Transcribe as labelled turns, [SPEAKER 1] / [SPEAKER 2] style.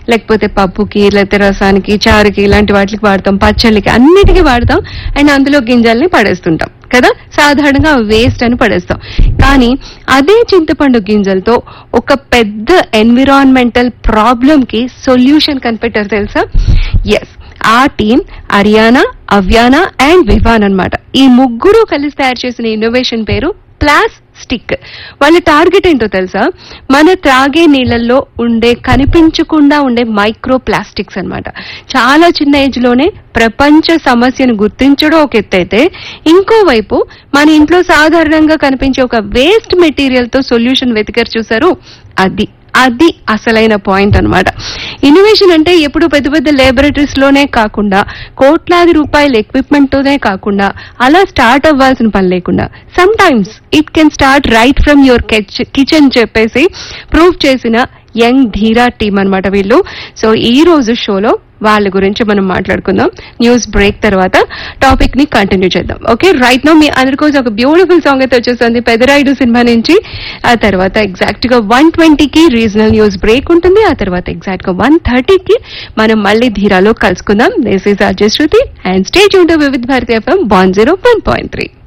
[SPEAKER 1] లేకపోతే పప్పుకి లేకపోతే రసానికి చారుకి ఇలాంటి వాటికి వాడతాం పచ్చళ్ళకి అన్నిటికీ వాడతాం అండ్ అందులో గింజల్ని పడేస్తుంటాం కదా సాధారణంగా వేస్ట్ అని పడేస్తాం కానీ అదే చింతపండు గింజలతో ఒక పెద్ద ఎన్విరాన్మెంటల్ ప్రాబ్లం కి సొల్యూషన్ కనిపెట్టారు తెలుసా ఎస్ ఆ టీం అరియానా అవ్యానా అండ్ వివాన్ అన్నమాట ఈ ముగ్గురు కలిసి తయారు చేసిన ఇన్నోవేషన్ పేరు ప్లాస్ స్టిక్ వాళ్ళ టార్గెట్ ఏంటో తెలుసా మన త్రాగే నీళ్ళల్లో ఉండే కనిపించకుండా ఉండే మైక్రో ప్లాస్టిక్స్ అన్నమాట చాలా చిన్న ఏజ్ లోనే ప్రపంచ సమస్యను గుర్తించడం ఒక ఎత్తు అయితే ఇంకోవైపు మన ఇంట్లో సాధారణంగా కనిపించే ఒక వేస్ట్ మెటీరియల్ తో సొల్యూషన్ వెతికారు చూసారు అది అది అసలైన పాయింట్ అన్నమాట ఇన్నోవేషన్ అంటే ఎప్పుడు పెద్ద పెద్ద లేబొరేటరీస్ లోనే కాకుండా కోట్లాది రూపాయల ఎక్విప్మెంట్ తోనే కాకుండా అలా స్టార్ట్ అవ్వాల్సిన పని లేకుండా sometimes it can start right from your kitchen చెప్పేసి ప్రూవ్ చేసిన యంగ్ ధీరా టీమ్ అన్నమాట వీళ్ళు సో ఈ రోజు షోలో వాళ్ళ గురించి మనం మాట్లాడుకుందాం న్యూస్ బ్రేక్ తర్వాత టాపిక్ ని కంటిన్యూ చేద్దాం ఓకే రైట్ నో మీ అందరి కోసం ఒక బ్యూటిఫుల్ సాంగ్ అయితే వచ్చేస్తుంది పెదరాయుడు సినిమా నుంచి ఆ తర్వాత ఎగ్జాక్ట్ గా వన్ ట్వంటీకి రీజనల్ న్యూస్ బ్రేక్ ఉంటుంది ఆ తర్వాత ఎగ్జాక్ట్ గా వన్ థర్టీకి మనం మళ్ళీ ధీరాలో కలుసుకుందాం this is Ajay Shruti and stage ఉంటూ Vividh Bharati FM one zero one point three